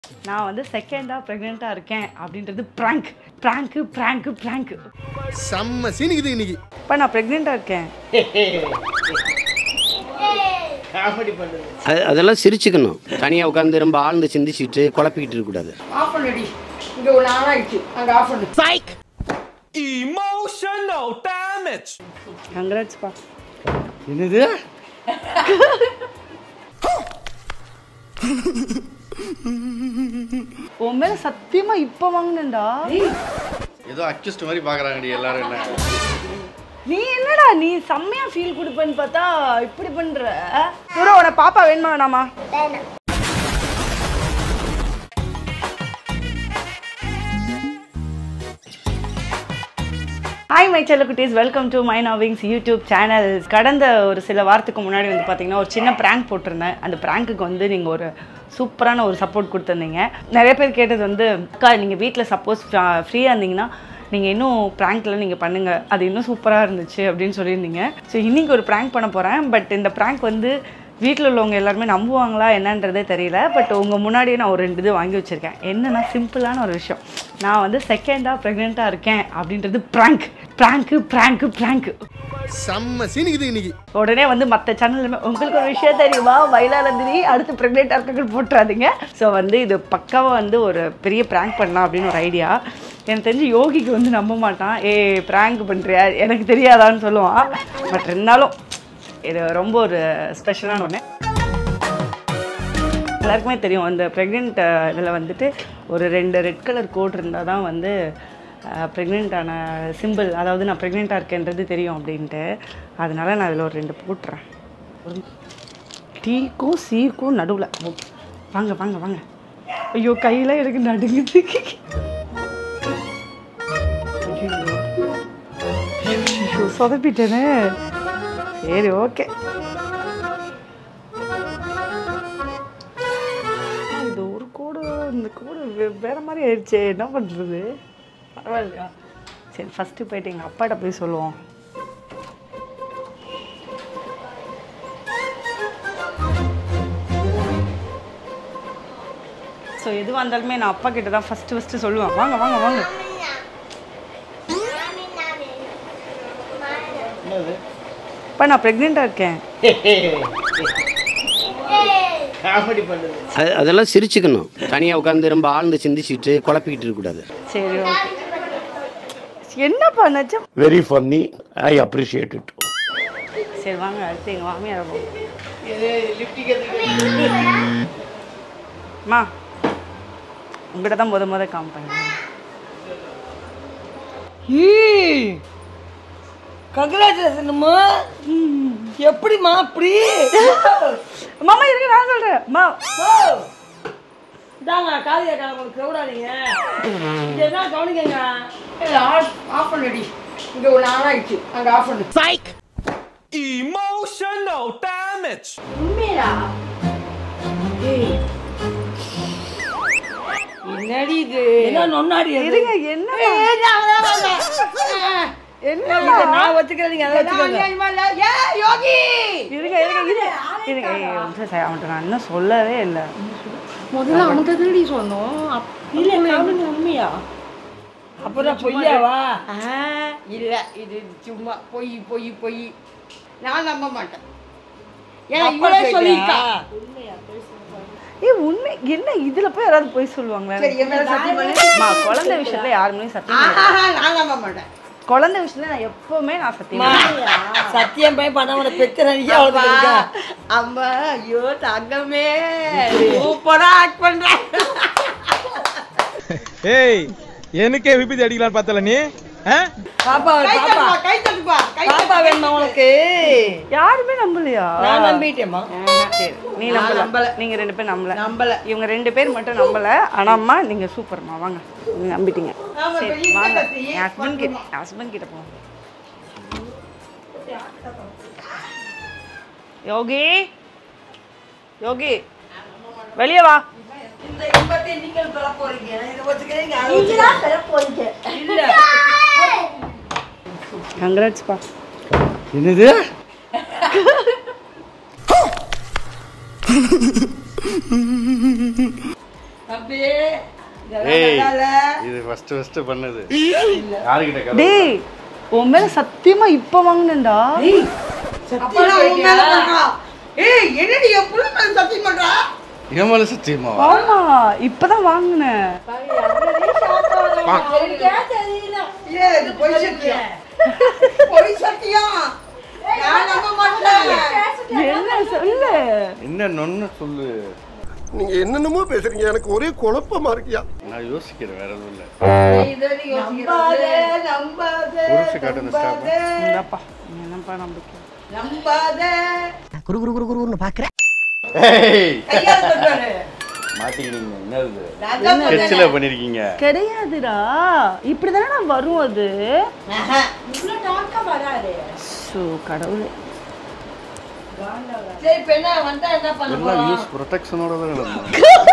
நான் வந்து செகண்டாக ப்ரெக்னெண்ட்டாக இருக்கேன் அப்படின்றது ப்ராங்க் ப்ராங்க்கு ப்ராங்க்கு ப்ராங்க்கு செம்ம சீனிக்குது இன்னைக்கு இப்போ நான் ப்ரெக்னெண்ட்டாக இருக்கேன் காமெடி பண்ணுது அது அதெல்லாம் சிரிச்சுக்கணும் தனியாக உட்காந்து ரொம்ப ஆழ்ந்து சிந்திச்சுட்டு குழப்பிக்கிட்டு இருக்கக்கூடாது ஆஃப் பண்ணடி இங்க ஒரு ஆளாயிடுச்சு அங்க ஆஃப் பண்ணு Emotional damage. கங்க்ராட்ஸ்ப்பா என்னது உன் மேலே சத்தியமாக இப்போ வாங்கினேன்டா ஏதோ அக்யூஸ்ட் மாதிரி பாக்குறாங்கடி எல்லாரும் என்ன நீ என்னடா நீ செம்மையா ஃபீல் கொடுப்பேன்னு பார்த்தா இப்படி பண்ற தூரம் உன பாப்பா வேணுமா வேணாமா ஹாய் மை செல்ல குட்டீஸ் வெல்கம் டு மை நவிங்ஸ் யூடியூப் சேனல் கடந்த ஒரு சில வாரத்துக்கு முன்னாடி வந்து பார்த்தீங்கன்னா ஒரு சின்ன ப்ராங்க் போட்டிருந்தேன் அந்த ப்ராங்க்குக்கு வந்து நீங்கள் ஒரு சூப்பரான ஒரு சப்போர்ட் கொடுத்துருந்தீங்க நிறைய பேர் கேட்டது வந்து அக்கா நீங்கள் வீட்டில் சப்போஸ் ஃப்ரீயாக இருந்தீங்கன்னா நீங்கள் இன்னும் ப்ராங்க்ல நீங்கள் பண்ணுங்கள் அது இன்னும் சூப்பராக இருந்துச்சு அப்படின்னு சொல்லியிருந்தீங்க ஸோ இன்றைக்கி ஒரு ப்ராங்க் பண்ண போகிறேன் பட் இந்த ப்ராங்க் வந்து வீட்டில் உள்ளவங்க எல்லாருமே நம்புவாங்களா என்னன்றதே தெரியல பட் உங்கள் முன்னாடியே நான் ஒரு ரெண்டு இது வாங்கி வச்சுருக்கேன் என்னன்னா சிம்பிளான ஒரு விஷயம் நான் வந்து செகண்டாக ப்ரெக்னெண்ட்டாக இருக்கேன் அப்படின்றது ப்ராங்க் ப்ராங்க்கு ப்ராங்க்கு ப்ராங்க்கு செம்ம சீனிக்குது இன்னைக்கு உடனே வந்து மற்ற சேனல்லுமே உங்களுக்கு ஒரு விஷயம் தெரியுமா மயிலானந்தினி அடுத்து ப்ரெக்னெண்ட்டாக இருக்க போட்டுறாதீங்க ஸோ வந்து இது பக்காவாக வந்து ஒரு பெரிய ப்ராங்க் பண்ணலாம் அப்படின்னு ஒரு ஐடியா எனக்கு தெரிஞ்சு யோகிக்கு வந்து நம்ப மாட்டான் ஏ ப்ராங்க் பண்ணுறியா எனக்கு தெரியாதான்னு சொல்லுவான் பட் இருந்தாலும் இது ரொம்ப ஒரு ஸ்பெஷலான ஒன்று எல்லாருக்குமே தெரியும் அந்த ப்ரெக்னென்ட் இதில் வந்துட்டு ஒரு ரெண்டு ரெட் கலர் கோட் இருந்தால் தான் வந்து ப்ரெக்னென்ட்டான சிம்பிள் அதாவது நான் ப்ரெக்னெண்ட்டாக இருக்கேன்றது தெரியும் அப்படின்ட்டு அதனால நான் அதில் ஒரு ரெண்டு போட்டுறேன் ஒரு டீக்கும் சீக்கும் நடுவில் வாங்க வாங்க வாங்க ஐயோ கையில் எனக்கு நடுங்குது ஐயோ சொதப்பிட்டேனே சரி ஓகே இது ஒரு கூடு இந்த கூடு வே- வேற மாதிரி ஆயிடுச்சு என்ன பண்ணுறது பரவாயில்லையா சரி ஃபஸ்ட்டு போயிட்டு எங்கள் அப்பாட்ட போய் சொல்லுவோம் ஸோ எதுவாக இருந்தாலுமே நான் அப்பா கிட்ட தான் ஃபஸ்ட்டு ஃபஸ்ட்டு சொல்லுவேன் வாங்க வாங்க வாங்க அப்பா நான் ப்ரெக்னெண்ட்டாக இருக்கேன் காமெடி பண்ணுது அது அதெல்லாம் சிரிச்சுக்கணும் தனியாக உட்காந்து ரொம்ப ஆழ்ந்து சிந்திச்சுட்டு குழப்பிக்கிட்டு இருக்கக்கூடாது சரி ஓகே என்னப்பா நச்சம் very funny. I appreciate it. சரி வாங்க அடுத்து எங்கள் மாமியார் போகும் அம்மா உங்கள்கிட்ட தான் முத முத காமிப்பாங்க கங்க்ராச்சுலேஷன்மா எப்படிம்மா அப்படி மாமா இருங்க நான் சொல்கிறேன் அம்மா இதாங்க காதியா காலம் கவுடாதீங்க இது என்ன கவனிக்கங்க ஆஃப் ஆஃப் பண்ணடி இங்க ஒரு ஆளாயிடுச்சு அங்க ஆஃப் பண்ணு Emotional damage. என்னடி இது என்ன நொன்னாடி இருங்க என்ன என்ன நான் வச்சுக்கிறேன் நீங்க அதை வச்சுக்கோங்க யோகி இருங்க இருங்க இருங்க இருங்க ஏய், ஒரு நிமிஷம் சார், அவன்கிட்ட நான் இன்னும் சொல்லவே இல்லை முதல்ல அவனுக்கு தானடி சொன்னோம் இல்ல உண்மையா அப்புறம் பொய்யாவா இல்ல இது சும்மா பொய் பொய் பொய் நான் நம்ப மாட்டேன் ஏன்னா இவளே சொல்லிட்டா ஏய் உண்மை என்ன இதுல போய் யாராவது போய் சொல்லுவாங்களா சரி என் மேல சத்தியம் பண்ணு அம்மா, குழந்தை விஷயத்துல யாருமே சத்தியம் பண்ண ஆஹா, நான் நம்ப மாட்டேன் குழந்தை விஷயத்துல நான் எப்பவுமே நான் சத்தியம் பண்ண மாட்டேன். சத்தியம் போய் பண்ணவனை பெத்த நினைக்க அவளுக்கு அம்மா ஐயோ தங்கமே சூப்பரா ஆக்ட் பண்ற ஏய் எனக்கே விபத்து அடிக்கலான்னு பார்த்தல நீ பாப்பா பாப்பா கை தட்டுப்பா பாப்பா வேணுமா உனக்கு யாருமே நம்பலையா நான் நம்பிட்டேம்மா சரி நீ நான் நம்பல நம்பல. நீங்க ரெண்டு பேர் நம்பல நம்பல இவங்க ரெண்டு பேர் மட்டும் நம்பல ஆனா அம்மா நீங்க சூப்பர்மா வாங்க நீங்க நம்பிட்டீங்க ஆமா, சரி இப்ப இந்த வாங்க கத்தி, என் ஹஸ்பண்ட் கிட்ட ஹஸ்பண்ட் கிட்ட போங்க யோகி யோகி வெளியே வா இந்த இன்பத்தை நீங்கள் பெற போறீங்க இதை வச்சுக்கிறீங்க நீங்க தான் பெற போறீங்க இல்ல கங்க்ராட்ஸ்ப்பா என்னது தம்பி தம்பி ஏய் இது ஃபர்ஸ்ட் ஃபர்ஸ்ட் பண்ணது யாருக்கிட்ட கதை டேய் உன் மேல சத்தியமா இப்ப வாங்கினேன்டா அப்பெல்லாம் உன் மேல பண்றா. ஏய் என்னடி என் புள்ள மேல சத்தியம் பண்றா என் மேல சத்தியமா ஆமா இப்பதான் வாங்கினேன் ஏ இது பொய் சத்தியம் பொய் சத்தியம் நான் நம்ப மாட்டேன் என்ன சொல்லு என்ன நொன்னு சொல்லு நீங்க என்னென்னமோ பேசுறீங்க எனக்கு ஒரே குழப்பமா இருக்கியா நான் யோசிக்கிறேன் வேற எதுவும் இல்லை நம்பாதே நம்பாதே புருஷ காட்டு இந்த ஸ்டாப் இந்தாப்பா என்னப்பா நம்பிக்கை நம்பாதே குரு குரு குரு குருன்னு பாக்குறேன் ஏய் கையால சொல்றாரு மாட்டிக்கினீங்க என்னது நான் தான் ஸ்கெட்சில் பண்ணிருக்கீங்க கிடையாதுடா இப்படிதானே நான் வரும் அது இவ்வளவு டாக்கா வராது ஸோ கடவுளே சரி இப்ப என்ன வந்தா என்ன பண்ண எல்லாம் போறோம் யூஸ் ப்ரொடெக்ஷனோட தான் நடந்தோம்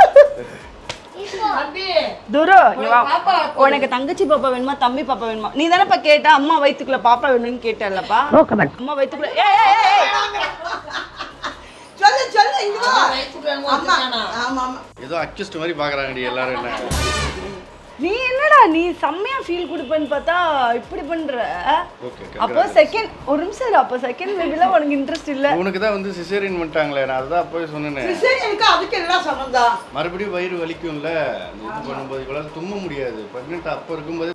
தம்பி துரு இங்க வா. பாப்பா உனக்கு தங்கச்சி பாப்பா வேணுமா தம்பி பாப்பா வேணுமா நீ தானேப்பா கேட்ட அம்மா வயித்துக்குள்ள பாப்பா வேணும்னு கேட்டல்லப்பா அம்மா வயித்துக்குள்ள ஏய், ஏய், ஏய், ஏய். சொல்லு சொல்லு இங்க வா அம்மா ஆமா ஆமா ஏதோ அக்யூஸ்ட் மாதிரி பார்க்குறாங்கடி எல்லாரும் என்ன நீ என்னடா நீ செம்மையா ஃபீல் கொடுப்பேன்னு பார்த்தா இப்படி பண்ற ஓகே அப்போ செகண்ட் ஒரு நிமிஷம் இரு. அப்போ செகண்ட் பேபில உனக்கு இன்ட்ரெஸ்ட் இல்ல உனக்கு தான் வந்து சிசேரியன் பண்ணிட்டாங்களே நான் அதுதான் அப்போவே சொன்னேனே சரி எனக்கு அதுக்கு என்ன சம்பந்தம் மறுபடியும் வயிறு வலிக்கும்ல அந்த இது பண்ணும்போது இவ்வளவு தும்ம முடியாது ப்ரெக்னென்ட் அப்போ இருக்கும்போது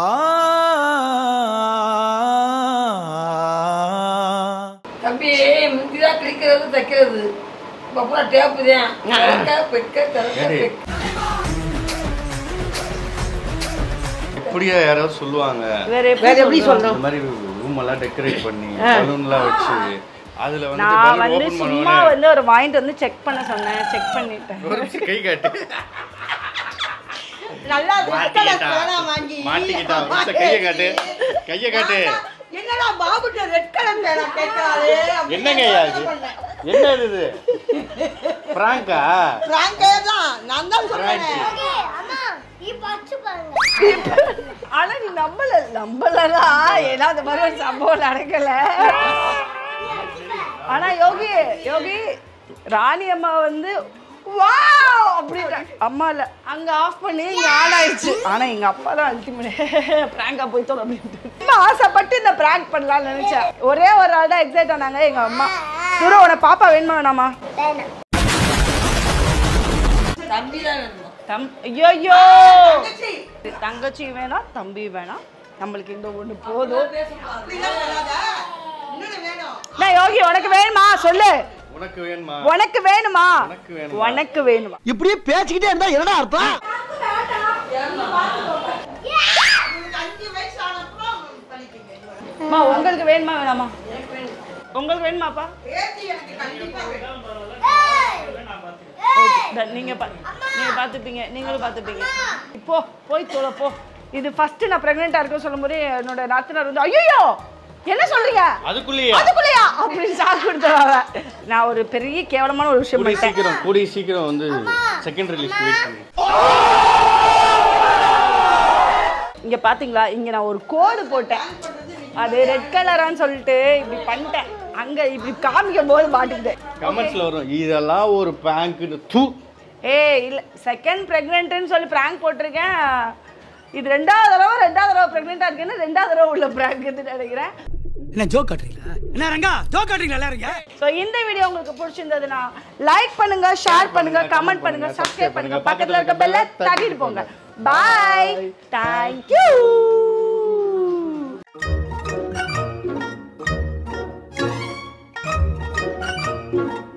தம்பி முந்திதான் கிளிக்கிறது தைக்கிறது இப்போ பூரா டேப்பு தான் பெக்க ஏடி, இப்படியா யாராவது சொல்லுவாங்க வேற வேற எப்படி எப்படி சொல்லணும் இந்த மாதிரி ரூம் எல்லாம் டெக்கரேட் பண்ணி பலூன்லாம் வச்சு அதுல வந்து நான் balloon வந்து open சும்மா பண்ண வந்து ஒரு வாங்கிட்டு வந்து செக் பண்ண சொன்னேன் செக் பண்ணிட்டேன் ஒரு நிமிஷம் கை காட்டு நல்லா மாட்டிக்கிட்டா வாங்கி மாட்டிக்கிட்டா ஒரு நிமிஷம் கையை காட்டு கையை காட்டு என்னடா பாபுட்ட ரெட் கலர் பேனா கேட்கறாளே என்னங்க ஐயா இது என்ன இது பிராங்கா பிராங்கே தான் நான் தான் சொல்றேன் ஆனா நீ நம்பல நம்பலடா ஏன்னா அந்த மாதிரி ஒரு சம்பவம் நடக்கல ஆனா யோகி யோகி ராணி அம்மா வந்து வாவ் அப்படின்ற அம்மா இல்ல அங்க ஆஃப் பண்ணி இங்க ஆன் ஆயிடுச்சு ஆனா எங்க அப்பா தான் அல்டிமேட் பிராங்கா போய்த்தோம் அப்படின்ட்டு அம்மா ஆசைப்பட்டு இந்த பிராங்க் பண்ணலாம்னு நினைச்சேன் ஒரே ஒரு ஆள் தான் எக்ஸைட் ஆனாங்க எங்க அம்மா துரு உன பாப்பா வேணுமா வேணாமா தம்பி தான் வேணுமா தம் ஐயோ தங்கச்சி வேணாம் தம்பி வேணாம் நம்மளுக்கு இந்த ஒண்ணு போதும் அப்படிலாம் சொல்லாத இன்னொன்னு வேணும் நான் யோகி உனக்கு வேணுமா சொல்லு உனக்கு வேணுமா உனக்கு வேணுமா உனக்கு வேணுமா? உனக்கு வேணுமா இப்படியே பேசிக்கிட்டே இருந்தா என்னடா அர்த்தம் அஞ்சு வயசு ஆனப்புறம் பண்ணிக்கங்க அம்மா உங்களுக்கு வேணுமா வேணாமா உங்களுக்கு வேணுமாப்பா பேத்தி எனக்கு கண்டிப்பா வேணும் இந்த நீங்க பா நீங்க பாத்துப்பீங்க நீங்களும் பாத்துப்பீங்க இப்போ போய் தொலை போ இது ஃபர்ஸ்ட் நான் பிரெக்னெண்டா இருக்க சொல்லும்போது என்னோட நாத்தனார் வந்து ஐயோ என்ன சொல்றீங்க அதுக்குள்ளேயே அதுக்குள்ளயா அப்படின்னு சாக்கு கொடுத்தாங்க நான் ஒரு பெரிய கேவலமான ஒரு விஷயம் கூடிய பண்ணிட்டேன் சீக்கிரம் கூடிய சீக்கிரம் வந்து செகண்ட் ரிலீஸ் வெயிட் பண்ணு இங்க பாத்தீங்களா இங்க நான் ஒரு கோடு போட்டேன் அது ரெட் கலரான்னு சொல்லிட்டு இப்படி பண்ணிட்டேன் அங்க இப்படி காமிக்கும் போது மாட்டிக்கிட்டேன் கமெண்ட்ஸ்ல வரும் இதெல்லாம் ஒரு பேங்க்னு தூ ஏய் இல்ல செகண்ட் பிரெக்னென்ட்னு சொல்லி பிராங்க் போட்டிருக்கேன் இது ரெண்டாவது தடவை ரெண்டாவது தடவை பிரெக்னெண்டா இருக்கேன்னு ரெண்டாவது தடவை உள்ள பிராங்க் நினைக்கிறேன் என்ன ஜோக் காட்டுறீங்களா என்ன ரங்கா ஜோக் காட்டுறீங்களா எல்லாரும் ஸோ இந்த வீடியோ உங்களுக்கு பிடிச்சிருந்ததுன்னா லைக் பண்ணுங்க ஷேர் பண்ணுங்க கமெண்ட் பண்ணுங்க சப்ஸ்கிரைப் பண்ணுங்க பக்கத்துல இருக்க பெல்ல தட்டிட்டு போங்க பாய் தேங்க்யூ